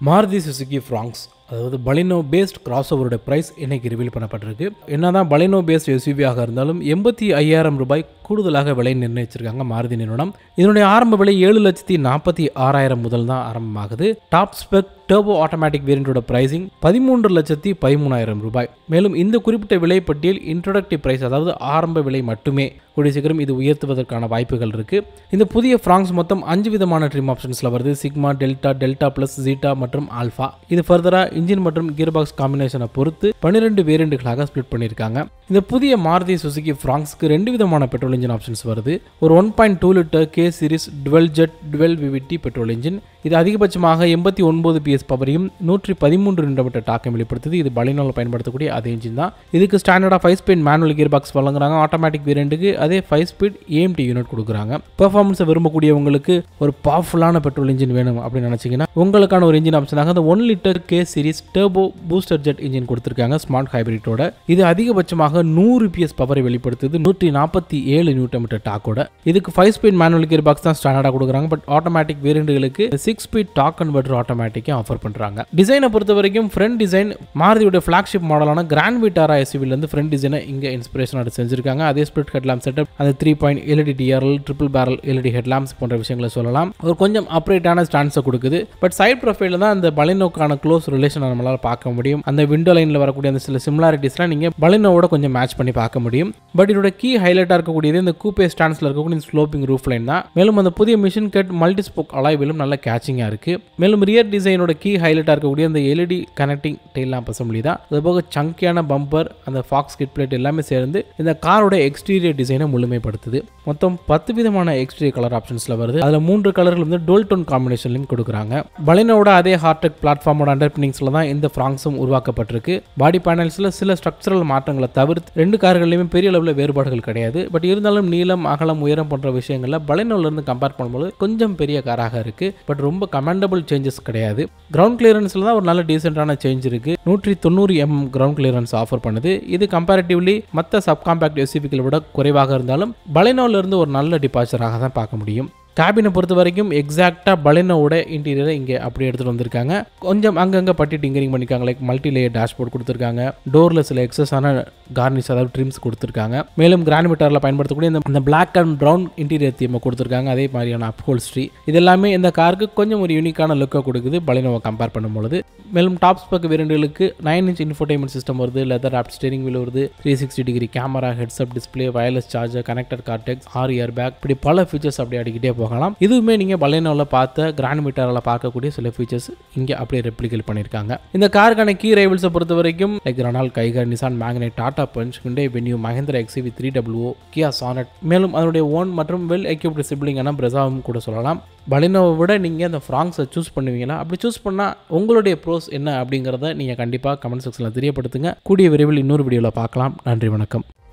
Maruti Suzuki Fronx அதாவது Baleno based cross ஓவரோட price இன்னைக்கு ரிவீல் பண்ணப்பட்டிருக்கு என்னதான் பலினோ பேஸ்ட் எஸ்யூவியாக இருந்தாலும் எண்பத்தி ஐயாயிரம் ரூபாய் கூடுதலாக விலை நிர்ணயிச்சிருக்காங்க மாருதி நிறுவனம் இதனுடைய ஆரம்ப விலை ஏழு லட்சத்தி நாற்பத்தி ஆறாயிரம் முதல் தான் ஆரம்பமாகுது டாப் ஸ்பெக் டர்போ ஆட்டோமேட்டிக் வேரியண்டோட பிரைசிங் பதிமூன்று லட்சத்தி பதிமூணாயிரம் ரூபாய் மேலும் இந்த குறிப்பிட்ட விலை பட்டியல் இன்ட்ரோடக்டிவ் பிரைஸ் அதாவது ஆரம்ப விலை மட்டுமே கூடிய சீக்கிரம் இது உயர்த்துவதற்கான வாய்ப்புகள் இருக்கு இந்த புதிய ஃப்ராங்ஸ் மொத்தம் அஞ்சு விதமான ட்ரிம் ஆப்ஷன்ஸ்ல வருது Sigma Delta Delta plus Zeta மற்றும் ஆல்ஃபா இது ஃபர்தரா இன்ஜின் மற்றும் கியர் பாக்ஸ் காம்பினேஷனை பொறுத்து பன்னிரெண்டு வேரியண்ட்டுகளாக ஸ்ப்ளிட் பண்ணியிருக்காங்க இந்த புதிய மாருதி சுசுகி ஃப்ராங்ஸ்க்கு ரெண்டு விதமான பெட்ரோல் இன்ஜின் ஆப்ஷன்ஸ் வருது ஒரு one point two litre K series dual jet dual VVT petrol engine இது அதிகபட்சமாக எண்பத்தி ஒன்பது பிஎஸ் பவரையும் நூற்றி பதிமூன்று நிமிடமீட்டர் டாக்கம் வெளிப்படுத்துது இது பலினோவில் பயன்படுத்தக்கூடிய அதே இன்ஜின் தான் இதுக்கு ஸ்டாண்டர்டாக five speed manual gear box வழங்குறாங்க ஆட்டோமேட்டிக் வேரியண்ட்டுக்கு அதே ஃபைவ் ஸ்பீட் ஏஎம்டி யூனிட் கொடுக்குறாங்க பெர்ஃபார்மன்ஸை விரும்பக்கூடியவங்களுக்கு ஒரு பவர்ஃபுல்லான பெட்ரோல் இன்ஜின் வேணும் அப்படின்னு நினச்சிங்கன்னா உங்களுக்கான ஒரு இன்ஜின் ஆப்ஷனாக அந்த one litre K series turbo booster jet engine கொடுத்துருக்காங்க ஸ்மார்ட் ஹைபிரிட்டோட இது அதிகபட்சமாக நூறு பிஎஸ் பவரை வெளிப்படுத்துது நூற்றி நாற்பத்தி ஏழு நியூட்டன் மீட்டர் டாக்கோட இதுக்கு five speed manual gear box தான் ஸ்டாண்டர்டாக கொடுக்குறாங்க பட் ஆட்டோமேட்டிக் வேரியண்ட்டுகளுக்கு சிக்ஸ் ஸ்பீட் டாக் கன்வெர்டர் ஆட்டோமேட்டிக்கை ஆஃபர் பண்ணுறாங்க டிசைனை பொறுத்த வரைக்கும் ஃப்ரண்ட் டிசைன் மாருதியோட ஃப்ளாக்ஷிப் மாடலான கிராண்ட் விட்டாரா எஸ்யூவிலேருந்து ஃப்ரண்ட் டிசைனை இங்கே இன்ஸ்பிரேஷனோட செஞ்சிருக்காங்க அதே ஸ்பிளிட் ஹெட்லாம்ப் செட்டப் அந்த three point LED DRL triple barrel LED headlamps போன்ற விஷயங்களை சொல்லலாம் ஒரு கொஞ்சம் அப்ரேட்டான ஸ்டாண்ட்ஸை கொடுக்குது பட் சைட் ப்ரொஃபைலில் தான் அந்த பலினோக்கான க்ளோஸ் ரிலேஷனை நம்மளால் பார்க்க முடியும் அந்த விண்டோ லைனில் வரக்கூடிய அந்த சில சிமிலாரிட்டிஸ்லாம் நீங்கள் பலினோவோட கொஞ்சம் மேட்ச் பண்ணி பார்க்க முடியும் பட் இதோட கீ ஹைலைட்டாக இருக்கக்கூடியது இந்த கூப்பே ஸ்டாண்ட்ஸில் இருக்கக்கூடிய ஸ்லோப்பிங் ரூஃப் லைன் தான் மேலும் அந்த புதிய மிஷின் கட் மல்டி ஸ்போக் அலாய்விலும் நல்ல கேச்சிங்காக இருக்குது மேலும் ரியர் டிசைனோட கீ ஹைலைட்டாக இருக்கக்கூடிய அந்த LED connecting tail lamp assembly தான் அது போக சங்கியான பம்பர் அந்த ஃபாக்ஸ் கிட் பிளேட் எல்லாமே சேர்ந்து இந்த காரோட எக்ஸ்டீரியர் டிசைனை முழுமைப்படுத்துது மொத்தம் பத்து விதமான எக்ஸ்டீரியர் கலர் ஆப்ஷன்ஸில் வருது அதில் மூன்று கலர்கள் வந்து டோல் டோன் காம்பினேஷன்லையும் கொடுக்குறாங்க பலினோட அதே ஹார்டெக் பிளாட்ஃபார்மோட அண்டர்பினிங்ஸில் தான் இந்த ஃப்ராங்ஸும் உருவாக்கப்பட்டிருக்கு பாடி பேனல்ஸில் சில ஸ்ட்ரக்சரல் மாற்றங்களை தவிர்த்து ரெண்டு கார்கள்லையுமே பெரிய அளவில் வேறுபாடுகள் கிடையாது பட் இருந்தாலும் நீளம் அகலம் உயரம் போன்ற விஷயங்களில் பலினோலேருந்து கம்பேர் பண்ணும்போது கொஞ்சம் பெரிய காராக இருக்குது பட் ரொம்ப கமெண்டபிள் சேஞ்சஸ் கிடையாது கிரவுண்ட் கிளியரன்ஸில் தான் ஒரு நல்ல டீசென்டான சேஞ்ச் இருக்குது நூற்றி தொண்ணூறு எம் கிரவுண்ட் கிளியரன்ஸ் ஆஃபர் பண்ணுது இது கம்பேரிட்டிவ்லி மற்ற சப்காம்பேக்ட் எஸ்யூபிக்களை விட குறைவாக இருந்தாலும் பலினோலேருந்து ஒரு நல்ல டிபார்ச்சராக தான் பார்க்க முடியும் கேபினை பொறுத்த வரைக்கும் எக்ஸாக்டாக பலினோட இன்டீரியரை இங்கே அப்படி எடுத்துகிட்டு வந்திருக்காங்க கொஞ்சம் அங்கங்கே பட்டி டிங்கரிங் பண்ணியிருக்காங்க லைக் மல்டி லேயர் டேஷ்போர்ட் கொடுத்துருக்காங்க டோரில் சில எக்ஸஸான கார்னிஷ் அதாவது ட்ரிம்ஸ் கொடுத்துருக்காங்க மேலும் கிரானிமிட்டரில் பயன்படுத்தக்கூடிய இந்த இந்த பிளாக் அண்ட் ப்ரௌன் இன்டீரியர் தீமை கொடுத்துருக்காங்க அதே மாதிரியான அப்ஹோல்ஸ்ட்ரி இது எல்லாமே இந்த காருக்கு கொஞ்சம் ஒரு யூனிக்கான லுக்கை கொடுக்குது பலினோவை கம்பேர் பண்ணும்பொழுது மேலும் டாப் ஸ்பெக் வேரியண்ட்டுகளுக்கு நைன் இன்ச் இன்ஃபோடைன்மெண்ட் சிஸ்டம் வருது லெதர் ஆப் ஸ்டேரிங் வீல் வருது three sixty degree camera heads up display wireless charger connected கார்டெக்ஸ் ஆர் இயர் பேக் இப்படி பல ஃபீச்சர்ஸ் அப்படி அடிக்கிட்டே போகலாம் இதுவுமே நீங்கள் பலேனோவில் பார்த்த கிராண்ட் மீட்டரில் பார்க்கக்கூடிய சில ஃபீச்சர்ஸ் இங்கே அப்படியே ரெப்ளிகேட் பண்ணியிருக்காங்க இந்த காருக்கான கீ ரைவல்ஸை பொறுத்த வரைக்கும் like Renault Kiger Nissan Magnite Tata Punch Hyundai Venue Mahindra XUV three W Kia Sonet மேலும் அதனுடைய ஓன் மற்றும் வெல் எக்யூப்டு சிப்ளிங்கான பிரசாவும் கூட சொல்லலாம் பலினோவை விட நீங்கள் அந்த ஃப்ராங்ஸை சூஸ் பண்ணுவீங்களா அப்படி சூஸ் பண்ணால் உங்களுடைய ப்ரோஸ் என்ன அப்படிங்கிறத நீங்கள் கண்டிப்பாக கமெண்ட் செக்ஷனில் தெரியப்படுத்துங்க கூடிய விரைவில் இன்னொரு வீடியோவில் பார்க்கலாம் நன்றி வணக்கம்